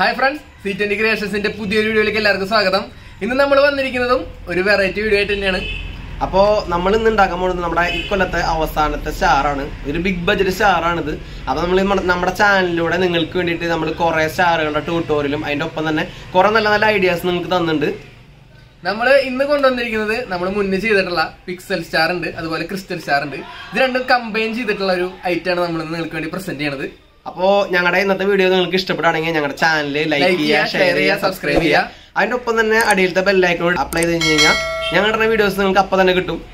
hi friends C twenty ക്രിയേഷൻസിന്റെ പുതിയൊരു വീഡിയോയിലേക്ക് എല്ലാവർക്കും സ്വാഗതം ഇന്ന് നമ്മൾ വന്നിരിക്കുന്നതും ഒരു വെറൈറ്റി വീഡിയോ ആയിട്ട് തന്നെയാണ് അപ്പോ നമ്മൾ ഇന്ന് ഉണ്ടാക്കാൻ പോകുന്നത് നമ്മുടെ ഈ കൊല്ലത്തെ അവസാനത്തെ സ്റ്റാറാണ് ഒരു ബിഗ് ബഡ്ജറ്റ് സ്റ്റാറാണിത് അപ്പൊ നമ്മൾ നമ്മുടെ ചാനലിലൂടെ നിങ്ങൾക്ക് വേണ്ടിയിട്ട് നമ്മൾ കുറെ സ്റ്റാറുകളുടെ ട്യൂട്ടോറിയലും അതിന്റെ ഒപ്പം തന്നെ കുറെ നല്ല നല്ല ഐഡിയാസ് നിങ്ങൾക്ക് തന്നിട്ടുണ്ട് നമ്മൾ ഇന്ന് കൊണ്ടുവന്നിരിക്കുന്നത് നമ്മൾ മുന്നേ ചെയ്തിട്ടുള്ള പിക്സൽ സ്റ്റാർ ഉണ്ട് അതുപോലെ ക്രിസ്റ്റൽ സ്റ്റാർ ഉണ്ട് ഇത് രണ്ടും കമ്പൈൻ ചെയ്തിട്ടുള്ള ഒരു ഐറ്റാണ് നമ്മൾ ഇന്ന് നിങ്ങൾക്ക് വേണ്ടി പ്രസന്റ് ചെയ്യണത് അപ്പോ ഞങ്ങളുടെ ഇന്നത്തെ വീഡിയോ നിങ്ങൾക്ക് ഇഷ്ടപ്പെടുകയാണെങ്കിൽ ഞങ്ങളുടെ ചാനൽ ലൈക്ക് Like ചെയ്യുക ചെയ്യുക, ഷെയർ share ചെയ്യുക ചെയ്യുക, സബ്സ്ക്രൈബ് subscribe ചെയ്യുക അതിന്റെ ഒപ്പം തന്നെ അടിയിലത്തെ ബെല്ലൈക്കോട് അപ്ലൈ ചെയ്ത് കഴിഞ്ഞാൽ ഞങ്ങളുടെ വീഡിയോസ് നിങ്ങൾക്ക് അപ്പൊ തന്നെ കിട്ടും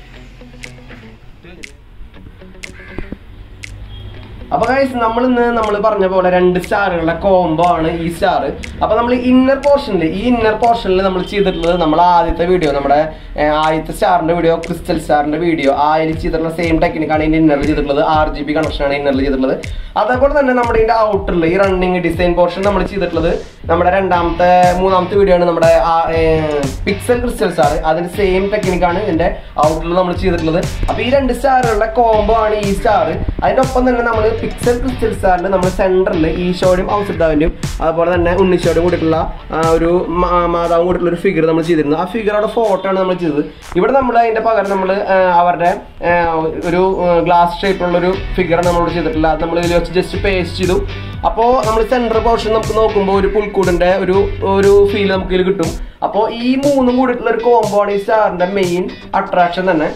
അപ്പൊ ഗൈസ് നമ്മൾ ഇന്ന് നമ്മൾ പറഞ്ഞ പോലെ രണ്ട് സ്റ്റാറുകളുടെ കോംബോ ആണ് ഈ സ്റ്റാർ അപ്പൊ നമ്മൾ ഇന്നർ പോർഷനിൽ ഈ ഇന്നർ പോർഷനിൽ നമ്മൾ ചെയ്തിട്ടുള്ളത് നമ്മൾ ആദ്യത്തെ വീഡിയോ നമ്മുടെ ഏർ, ആദ്യത്തെ സ്റ്റാറിന്റെ വീഡിയോ ക്രിസ്റ്റൽ സ്റ്റാറിന്റെ വീഡിയോ ആയിൽ ചെയ്തിട്ടുള്ള സെയിം ടെക്നിക്കാണ് ഇതിന്റെ ഇന്നറിൽ ചെയ്തിട്ടുള്ളത് ആർ ജി ബി കണക്ഷനാണ് ഇന്നറിൽ ചെയ്തിട്ടുള്ളത് അതേപോലെ തന്നെ നമ്മുടെ ഇതിന്റെ ഔട്ടറിൽ ഈ റണ്ണിങ് ഡിസൈൻ പോർഷൻ നമ്മൾ ചെയ്തിട്ടുള്ളത് നമ്മുടെ രണ്ടാമത്തെ മൂന്നാമത്തെ വീഡിയോ ആണ് നമ്മുടെ പിക്സൽ ക്രിസ്റ്റൽ സ്റ്റാർ അതിന്റെ സെയിം ടെക്നിക്കാണ് ഇതിന്റെ ഔട്ടറിൽ നമ്മൾ ചെയ്തിട്ടുള്ളത് അപ്പൊ ഈ രണ്ട് സ്റ്റാറുകളുടെ കോംബോ ആണ് ഈ സ്റ്റാർ അതിന്റെ ഒപ്പം തന്നെ നമ്മൾ പിക്സൽ ക്രിസ്റ്റൽ സ്റ്റാറിൽ നമ്മൾ സെന്ററിൽ ഈശോയുടെയും ഔസഡാവിന്റെയും അതുപോലെ തന്നെ ഉണ്ണിശോയുടെയും കൂടിയിട്ടുള്ള ആ, ഒരു മാ- മാതാവും കൂടിയിട്ടുള്ള ഒരു ഫിഗർ നമ്മൾ ചെയ്തിരുന്നു ആ ഫിഗറുടെ ഫോട്ടോ ആണ് നമ്മൾ ചെയ്തത് ഇവിടെ നമ്മൾ അതിന്റെ പകരം നമ്മൾ അവരുടെ ആ, ഒരു ഗ്ലാസ് ഷേപ്പിലുള്ള ഒരു ഫിഗറാണ് നമ്മളോട് ചെയ്തിട്ടില്ല അത് നമ്മൾ ഇതിൽ വെച്ച് ജസ്റ്റ് പേസ്റ്റ് ചെയ്തു അപ്പോൾ നമ്മൾ സെന്റർ പോർഷൻ നമുക്ക് നോക്കുമ്പോൾ ഒരു പുൽക്കൂടിന്റെ ഒരു ഒരു ഫീൽ നമുക്ക് ഇതിൽ കിട്ടും അപ്പോൾ ഈ മൂന്നും കൂടിയിട്ടുള്ള ഒരു കോംബോ ആണ് ഈ സ്റ്റാറിന്റെ മെയിൻ അട്രാക്ഷൻ തന്നെ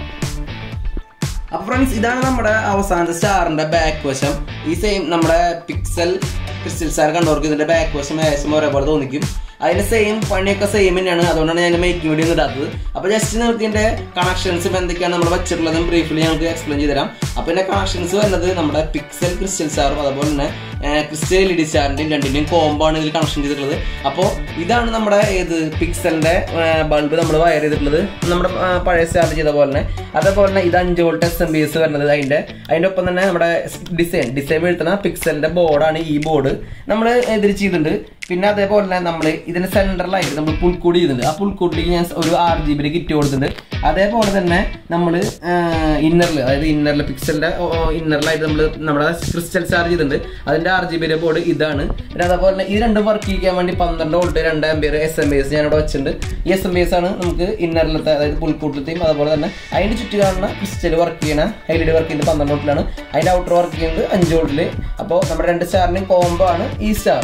അപ്പൊ ഫ്രണ്ട്സ് ഇതാണ് നമ്മുടെ അവസാനത്തെ സ്റ്റാറിന്റെ ബാക്ക് വശം ഈ സെയിം നമ്മുടെ പിക്സൽ ക്രിസ്റ്റൽ സ്റ്റാർ കണ്ടവർക്ക് ഇതിന്റെ ബാക്ക് വശം ഏകദേശം ഒരേപോലെ തോന്നിക്കും അതിന്റെ സെയിം പണിയൊക്കെ സെയിം തന്നെയാണ് അതുകൊണ്ടാണ് ഞാൻ മേക്കിംഗ് വീഡിയോ ഇടാത്തത് അപ്പൊ ജസ്റ്റ് നിങ്ങൾക്ക് ഇതിന്റെ കണക്ഷൻസ് ഇപ്പൊ എന്തൊക്കെയാണ് നമ്മൾ വെച്ചിട്ടുള്ളതും ബ്രീഫ്ലി ഞങ്ങൾക്ക് എക്സ്പ്ലെയിൻ ചെയ്ത് തരാം അപ്പൊ ഇതിന്റെ കണക്ഷൻസ് വരുന്നത് നമ്മുടെ പിക്സൽ ക്രിസ്റ്റൽ സ്റ്റാറും അതുപോലെ തന്നെ ക്രിസ്റ്റൽ എൽ ഇ ഡി സ്റ്റാറിന്റെയും രണ്ടിന്റെയും കോംബോ ആണ് ഇതിൽ കണക്ഷൻ ചെയ്തിട്ടുള്ളത് അപ്പോൾ ഇതാണ് നമ്മുടെ ഏത് പിക്സലിന്റെ ബൾബ് നമ്മൾ വയർ ചെയ്തിട്ടുള്ളത് നമ്മുടെ ആ, പഴയ സ്റ്റാർ ചെയ്ത പോലെ തന്നെ അതേപോലെ തന്നെ ഇത് അഞ്ച് volt S M B S വരുന്നത് അതിന്റെ അതിന്റെ ഒപ്പം തന്നെ നമ്മുടെ ഡിസൈൻ ഡിസൈൻ വീഴ്ത്തുന്ന പിക്സലിന്റെ ബോർഡാണ് ഈ ബോർഡ് നമ്മൾ ഇതിൽ ചെയ്തിട്ടുണ്ട് പിന്നെ അതേപോലെ തന്നെ നമ്മൾ ഇതിന്റെ സെന്ററിലായിട്ട് നമ്മൾ പുൽക്കൂടി ചെയ്തിട്ടുണ്ട് ആ പുൽക്കൂട്ടിലേക്ക് ഞാൻ ഒരു ആർ ജി ബിയുടെ കിറ്റ് കൊടുത്തിട്ടുണ്ട് അതേപോലെ തന്നെ നമ്മൾ ഇന്നറിൽ അതായത് ഇന്നറിൽ പിക്സലിന്റെ ഇന്നറിലായിട്ട് നമ്മൾ നമ്മുടെ ക്രിസ്റ്റൽ ചാർജ് ചെയ്തിട്ടുണ്ട് അതിന്റെ ആർ ജി ബിയുടെ ബോർഡ് ഇതാണ് പിന്നെ അതേപോലെ തന്നെ ഇത് രണ്ടും വർക്ക് ചെയ്യാൻ വേണ്ടി പന്ത്രണ്ട് വോൾട്ട് രണ്ട് ampere S M B S ഞാനിവിടെ വെച്ചിട്ടുണ്ട് ഈ എസ് എം ബി എസ് ആണ് നമുക്ക് ഇന്നറിലത്തെ അതായത് പുൽക്കൂട്ടിലത്തെയും അതുപോലെ തന്നെ അതിന്റെ ചുറ്റി കാണുന്ന ക്രിസ്റ്റൽ വർക്ക് ചെയ്യണ എൽ ഇ ഡി വർക്ക് ചെയ്യുന്നത് പന്ത്രണ്ട് വോൾട്ടിലാണ് അതിന്റെ ഔട്ടർ വർക്ക് ചെയ്യുന്നത് അഞ്ച് വോൾട്ടിൽ അപ്പോൾ നമ്മുടെ രണ്ട് സ്റ്റാറിന്റെയും കോംബോ ആണ് ഈ സ്റ്റാർ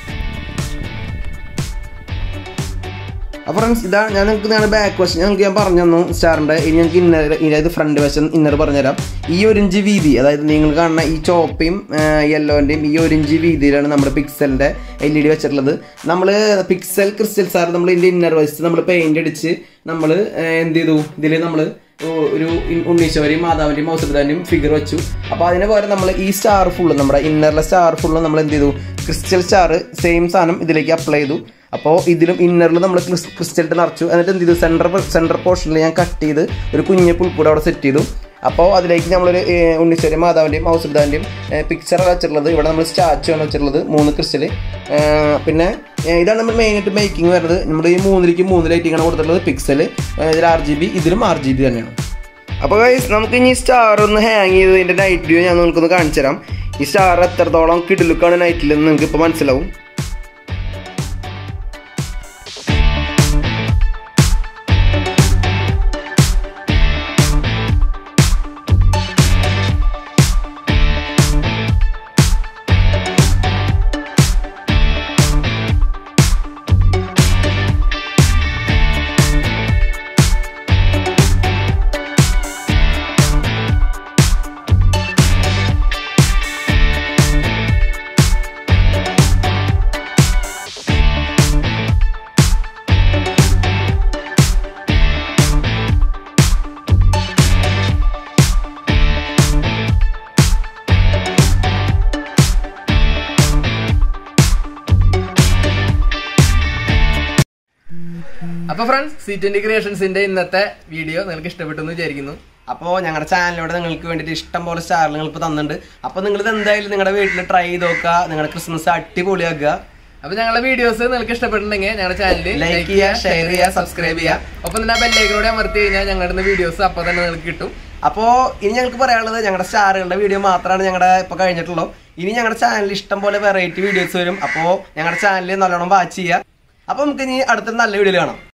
അപ്പോൾ ഫ്രണ്ട്സ് ഇതാ ഞാൻ നിങ്ങൾക്ക് ഞാൻ ബാക്ക് വശം ഞങ്ങൾക്ക് ഞാൻ പറഞ്ഞു തന്നു സ്റ്റാറിൻ്റെ ഇനി ഞങ്ങൾക്ക് ഇന്നർ അതായത് ഫ്രണ്ട് വശം ഇന്നർ പറഞ്ഞുതരാം ഈ ഒരു ഇഞ്ച് വീതി അതായത് നിങ്ങൾ കാണുന്ന ഈ ചോപ്പയും യെല്ലോൻ്റെയും ഈ ഒരു ഇഞ്ച് വീതിയിലാണ് നമ്മുടെ പിക്സലിൻ്റെ എൽ ഇ ഡി വെച്ചിട്ടുള്ളത് നമ്മൾ പിക്സൽ ക്രിസ്റ്റൽ സാർ നമ്മൾ ഇതിൻ്റെ ഇന്നർ വശത്ത് നമ്മൾ പെയിൻ്റ് അടിച്ച് നമ്മൾ എന്ത് ചെയ്തു ഇതിൽ നമ്മൾ ഒരു ഇൻ- ഉണ്ണീശ്വരിയും മാതാവിൻ്റെയും മൗസൃതാൻ്റെയും ഫിഗർ വെച്ചു അപ്പോൾ അതിന് പകരം നമ്മൾ ഈ സ്റ്റാർ ഫുള്ള് നമ്മുടെ ഇന്നറിലെ സ്റ്റാർ ഫുള്ള് നമ്മൾ എന്ത് ചെയ്തു ക്രിസ്റ്റൽ സ്റ്റാർ സെയിം സാധനം ഇതിലേക്ക് അപ്ലൈ ചെയ്തു അപ്പോൾ ഇതിലും ഇന്നറിൽ നമ്മൾ ക്രിസ്റ്റലിട്ട് നിറച്ചു എന്നിട്ട് എന്ത് ചെയ്തു സെൻറ്റർ സെൻറ്റർ പോർഷനിൽ ഞാൻ കട്ട് ചെയ്ത് ഒരു കുഞ്ഞ് പുൽക്കൂടെ അവിടെ സെറ്റ് ചെയ്തു അപ്പോൾ അതിലേക്ക് നമ്മളൊരു ഏഹ്, ഉണ്ണിശ്വരി മാതാവിൻ്റെയും ഔസൃതാൻ്റെയും പിക്ചറാണ് വെച്ചിട്ടുള്ളത് ഇവിടെ നമ്മൾ സ്റ്റാച്ചു ആണ് വെച്ചിട്ടുള്ളത് മൂന്ന് ക്രിസ്റ്റൽ പിന്നെ ഏഹ്, ഇതാണ് നമ്മൾ മെയിനായിട്ട് മേക്കിംഗ് വരുന്നത് നമ്മുടെ ഈ മൂന്നിലേക്ക് മൂന്ന് ലൈറ്റിങ്ങാണ് കൊടുത്തിട്ടുള്ളത് പിക്സൽ ഇതിൽ ആർ ജി ബി ഇതിലും ആർ ജി ബി തന്നെയാണ് അപ്പോൾ ഗൈസ് നമുക്ക് ഇനി സ്റ്റാർ ഒന്ന് ഹാങ് ചെയ്തതിൻ്റെ നൈറ്റ് വ്യൂ ഞാൻ നിങ്ങൾക്കൊന്ന് കാണിച്ചു തരാം ഈ സ്റ്റാർ എത്രത്തോളം കിടിലുക്കാണ് നൈറ്റിൽ എന്ന് നിങ്ങൾക്ക് ഇപ്പോൾ മനസ്സിലാവും അപ്പൊ ഫ്രണ്ട്സ് സി ട്വന്റി ക്രിയേഷൻസിന്റെ ഇന്നത്തെ വീഡിയോ നിങ്ങൾക്ക് ഇഷ്ടപ്പെട്ടു എന്ന് വിചാരിക്കുന്നു അപ്പോൾ ഞങ്ങളുടെ ചാനലിലൂടെ നിങ്ങൾക്ക് വേണ്ടിയിട്ട് ഇഷ്ടം പോലെ സ്റ്റാർ നിങ്ങൾ ഇപ്പോൾ തന്നിട്ടുണ്ട് അപ്പോൾ നിങ്ങൾ ഇത് എന്തായാലും നിങ്ങളുടെ വീട്ടിൽ ട്രൈ ചെയ്ത് നോക്കുക നിങ്ങളുടെ ക്രിസ്മസ് അടിപൊളിയാക്കുക അപ്പൊ ഞങ്ങളുടെ വീഡിയോസ് നിങ്ങൾക്ക് ഇഷ്ടപ്പെട്ടിട്ടുണ്ടെങ്കിൽ ഞങ്ങളുടെ ചാനൽ ലൈക്ക് ചെയ്യുക ഷെയർ ചെയ്യുക സബ്സ്ക്രൈബ് ചെയ്യുക ഒപ്പം തന്നെ ബെല്ലൈക്കനോടെ അമർത്തി കഴിഞ്ഞാൽ ഞങ്ങളുടെ വീഡിയോസ് അപ്പൊ തന്നെ നിങ്ങൾക്ക് കിട്ടും അപ്പോൾ ഇനി ഞങ്ങൾക്ക് പറയാനുള്ളത് ഞങ്ങളുടെ സ്റ്റാറുകളുടെ വീഡിയോ മാത്രമാണ് ഞങ്ങളുടെ ഇപ്പോൾ കഴിഞ്ഞിട്ടുള്ളൂ ഇനി ഞങ്ങളുടെ ചാനലിൽ ഇഷ്ടം പോലെ വെറൈറ്റി വീഡിയോസ് വരും അപ്പോൾ ഞങ്ങളുടെ ചാനൽ നല്ലോണം വാച്ച് ചെയ്യുക അപ്പോൾ നമുക്ക് ഇനി അടുത്ത നല്ല വീഡിയോയിൽ കാണാം